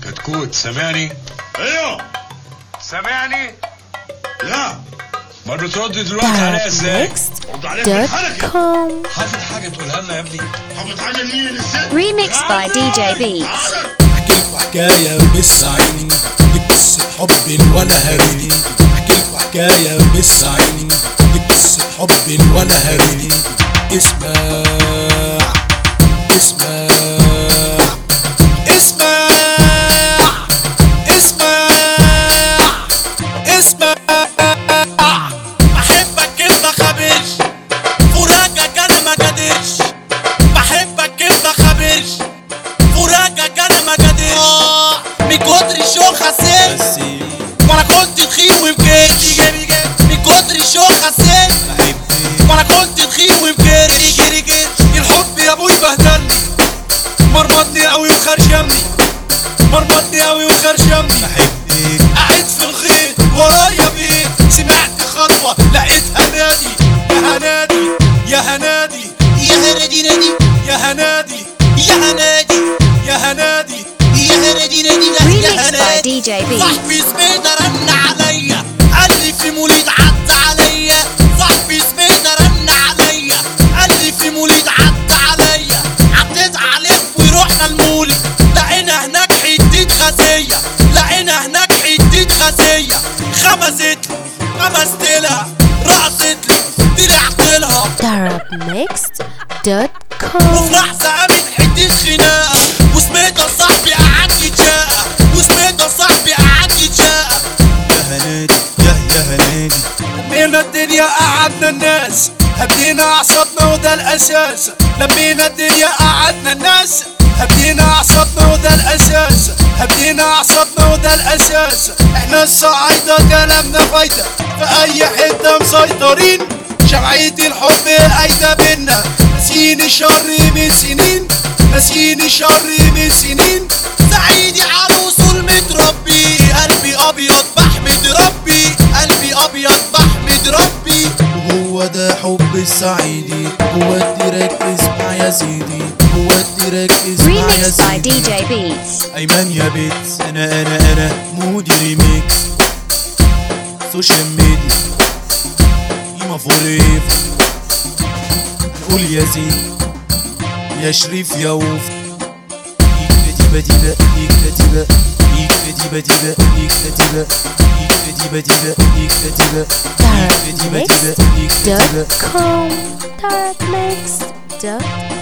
كتكوت سامعني ايوه سامعني لا ما بترد دلوقتي عليا ازاي رد عليك بالحركه Darabmix.com حافظ حاجه تقولها لنا يا ابني حافظ حاجه لمين للست Remixed by DJ Beats. تعالى. احكي لكم حكايه بالصعيد دي قصه حب وانا هريد احكي لكم حكايه بالصعيد دي قصه حب وانا هريد اسمع اسمع اسمع اسمع اسمع بحبك انت خبيش فراقك انا ما قدرش بحبك انت خبيش فراقك انا ما قدرش من كتر الشوق حسيت وانا كنت تخين وبكيت من كتر الشوق حسيت وانا كنت تخين وبكيت الحب يا ابوي بهدلني مرمطني قوي وخرشمني مرمطني قوي وخرشمني قاعد في الخيط ورايا بيت سمعت خطوة لقيتها نادي يا هنادي يا هنادي يا هنادي نادي يا هنادي يا هنادي يا هنادي يا هنادي نادي نادي يا Remixed by هنادي DJ Beats. صاحبي سميدة رن عليا قال لي في مولد عدى عليا صاحبي سميدة رن عليا قال لي في مولد عدى عليا عديت عليه ورحنا المولد لقينا هناك حتة غازية لقينا هناك حتة غازية خمست لي خمست لها رقصت لي طلعت لها Darabmix.com وفي لحظة قامت حتة خناقة وسميتها صاحبي قعد يتشاقى وسميتها صاحبي قعد يتشاقى يا هنادي يا يا هنادي لمينا الدنيا قعدنا الناس هدينا اعصابنا وده الاساس لمينا الدنيا قعدنا الناس هدينا اعصابنا وده الاساس هدينا اعصابنا وده الاساس احنا الصعايدة كلامنا فايدة في اي حتة مسيطرين شمعية الحب قايدة بينا ناسيين الشر من سنين ناسيين الشر من سنين سعيدي على وصول متربي قلبي ابيض بحمد ربي قلبي ابيض بحمد ربي وهو ده حب الصعيدي هو التراك اسمع يا سيدي هو التراك اسمع يا Remixed by سيدي DJ Beats. ايمن يا بيت انا انا انا مودي ريميكس سوشيال ميديا قيمة فوريف نقول يا زين يا شريف يا وف ديبا ديبا ديبا ديبا ديبا ديبا ديبا ديبا ديبا ديبا ديبا ديبا ديبا ديبا ديبا ديبا ديبا Darabmix.com Darabmix.com